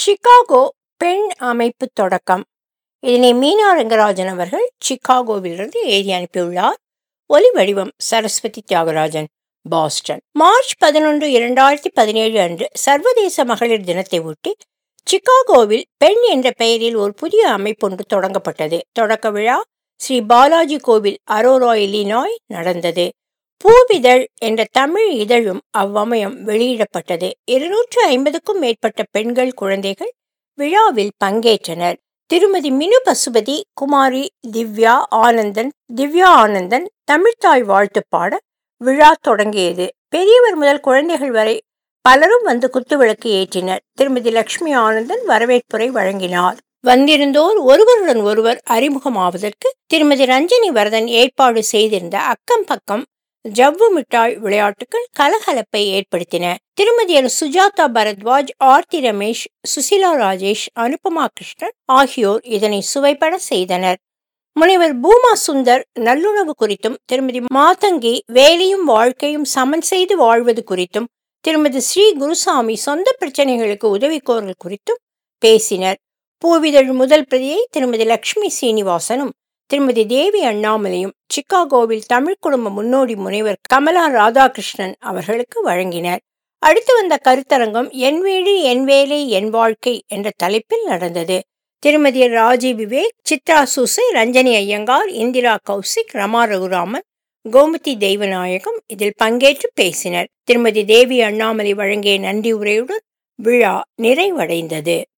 Chicago பெண் அமைப்பு தொடக்கம் இதனை மீனா ரங்கராஜன் அவர்கள் சிகாகோவிலிருந்து எழுதி அனுப்பியுள்ளார் ஒலி வடிவம் சரஸ்வதி தியாகராஜன் பாஸ்டன் மார்ச் பதினொன்று இரண்டாயிரத்தி பதினேழு அன்று சர்வதேச மகளிர் தினத்தை ஒட்டி சிகாகோவில் பெண் என்ற பெயரில் ஒரு புதிய அமைப்பொன்று தொடங்கப்பட்டது தொடக்க விழா ஸ்ரீ பாலாஜி கோவில் அரோரா இல்லினாய் நடந்தது பூவிதழ் என்ற தமிழ் இதழும் அவ்வமயம் வெளியிடப்பட்டது இருநூற்று ஐம்பதுக்கும் மேற்பட்ட பெண்கள் குழந்தைகள் விழாவில் பங்கேற்றனர் திருமதி மினு பசுபதி குமாரி திவ்யா ஆனந்தன் திவ்யா ஆனந்தன் தமிழ்த்தாய் வாழ்த்து பாட விழா தொடங்கியது பெரியவர் முதல் குழந்தைகள் வரை பலரும் வந்து குத்துவிளக்கு ஏற்றினர் திருமதி லட்சுமி ஆனந்தன் வரவேற்புரை வழங்கினார் வந்திருந்தோர் ஒருவருடன் ஒருவர் அறிமுகமாவதற்கு திருமதி ரஞ்சனி வரதன் ஏற்பாடு செய்திருந்த அக்கம் பக்கம் ஜவ்வு மிட்டாய் விளையாட்டுகள் கலகலப்பை ஏற்படுத்தின திருமதியர் சுஜாதா பரத்வாஜ் ஆர்த்தி ரமேஷ் சுசிலா ராஜேஷ் அனுபமா கிருஷ்ணன் ஆகியோர் இதனை சுவைபட செய்தனர் முனைவர் பூமா சுந்தர் நல்லுணவு குறித்தும் திருமதி மாதங்கி வேலையும் வாழ்க்கையும் சமன் செய்து வாழ்வது குறித்தும் திருமதி ஸ்ரீ குருசாமி சொந்த பிரச்சனைகளுக்கு உதவி கோரல் குறித்தும் பேசினர் பூவிதழ் முதல் பிரதியை திருமதி லட்சுமி சீனிவாசனும் திருமதி தேவி அண்ணாமலையும் சிக்காகோவில் தமிழ் குடும்ப முன்னோடி முனைவர் கமலா ராதாகிருஷ்ணன் அவர்களுக்கு வழங்கினர் அடுத்து வந்த கருத்தரங்கம் என் வீடு என் வேலை என் வாழ்க்கை என்ற தலைப்பில் நடந்தது திருமதி ராஜி விவேக் சித்ரா சூசை ரஞ்சனி ஐயங்கார் இந்திரா கௌசிக் ரமா ரகுராமன் கோமதி தெய்வநாயகம் இதில் பங்கேற்று பேசினர் திருமதி தேவி அண்ணாமலை வழங்கிய நன்றி உரையுடன் விழா நிறைவடைந்தது